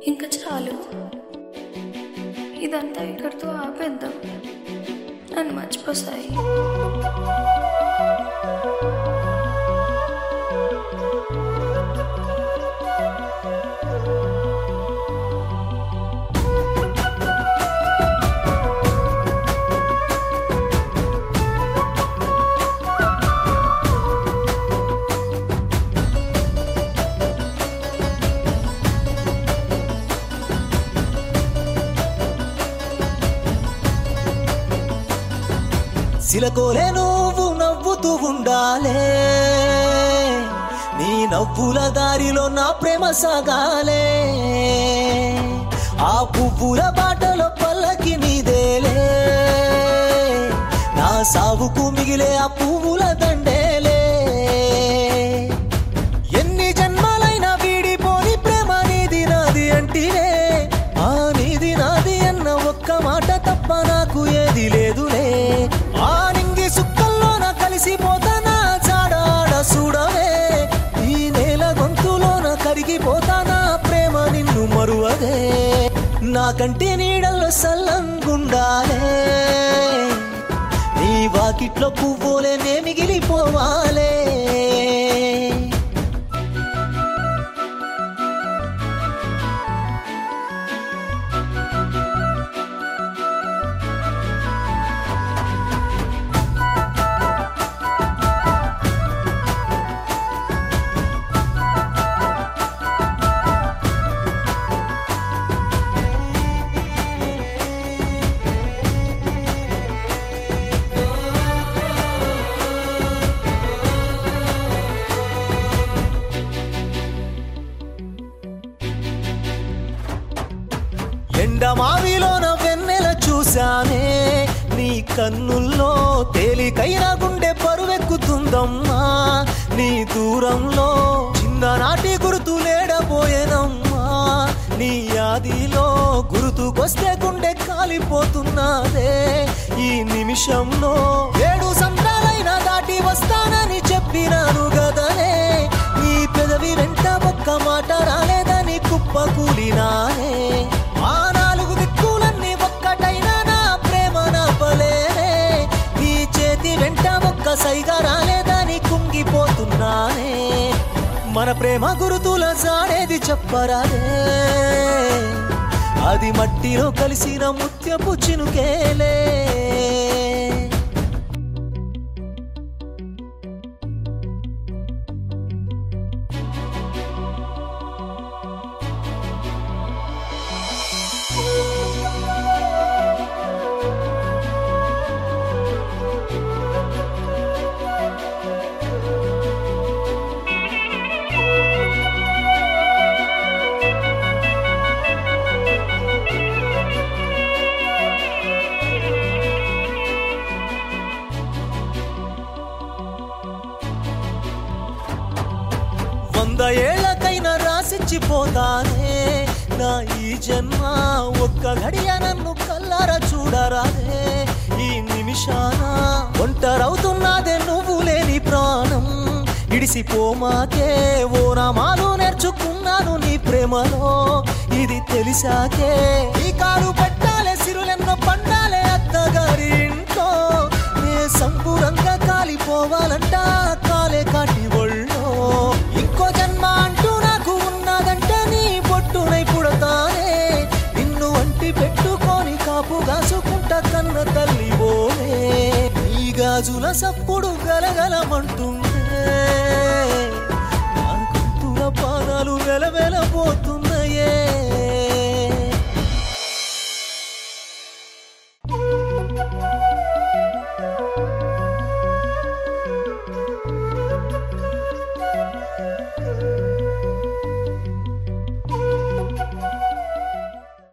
ఇంకా చాలు ఇదంతా ఇక్కడితో ఆపేద్దాం నన్ను మర్చిపోసాయి సిలకోలే నువ్వు నవ్వుతూ ఉండాలే నీ నవ్వుల దారిలో నా ప్రేమ సాగాలే ఆ పువ్వుల బాటలో పల్లకి నీదేలే నా సావుకు మిగిలే ఆ పువ్వుల దండేలే ఎన్ని జన్మాలైనా వీడిపోని ప్రేమ నీది నాది అంటివే ఆ నీది నాది అన్న ఒక్క మాట తప్ప నాకు ఏది లేదులే ఆ నింగి సుక్కల్లోన కలిసిపోతానా చాడాడ చూడవే ఈ నేల గొంతులోన కరిగిపోతానా ప్రేమ నిన్ను మరువదే నా కంటి నీడల్లో సల్లంగుండాలే నీ వాకిట్లో పువ్వులే నే మిగిలిపోవాలే ఎండమావిలోన వెన్నెల చూశానే నీ కన్నుల్లో తేలికైన గుండె పరువెక్కుతుందమ్మా నీ దూరంలో చిన్ననాటి గుర్తు లేడబోయేనమ్మా నీ యాదిలో గుర్తుకొస్తే గుండె కాలిపోతున్నదే ఈ నిమిషంలో ఏడు సంతాలైన దాటి వస్తానని చెప్పినాను గదనే నీ పెదవి వెంట ఒక్క మాట రాలేదని కుప్ప కూలినానే ఆ నాలుగు దిక్కులన్నీ ఒక్కటైనా నా ప్రేమ నాపలేనే నీ చేతి వెంట ఒక్క సైగా రాలేదని కుంగిపోతున్నానే మన ప్రేమ గురుతుల జాడేది చెప్పరాదే అది మట్టిలో కలిసిన ముత్యపు చినుకేలే వంద ఏళ్లకైనా రాసిచ్చిపోతానే నా ఈ జన్మ ఒక్క గడియ నన్ను కల్లార చూడరాదే ఈ నిమిషాన ఒంటరవుతున్నదే నువ్వు లేని ప్రాణం ఇడిసిపోమాకే ఓ నామాలు నేర్చుకున్నాను నీ ప్రేమలో ఇది తెలిసాకే ఈ కారు పెట్టాలే సిరులెన్నో పండాలే అత్తగారి ఇంట్లో నే సంపూరంగా కాలిపోవాలంట కాలే కాటి ఒళ్ళో ఇంకో జన్మ అంటూ నాకు ఉన్నదంటే నీ పొట్టునై పుడతానే నిన్ను అంటి పెట్టుకొని కాపు కాసుకుంటా కన్న తల్లి ఓలే ఈ గాజుల సప్పుడు గలగలమంటుండే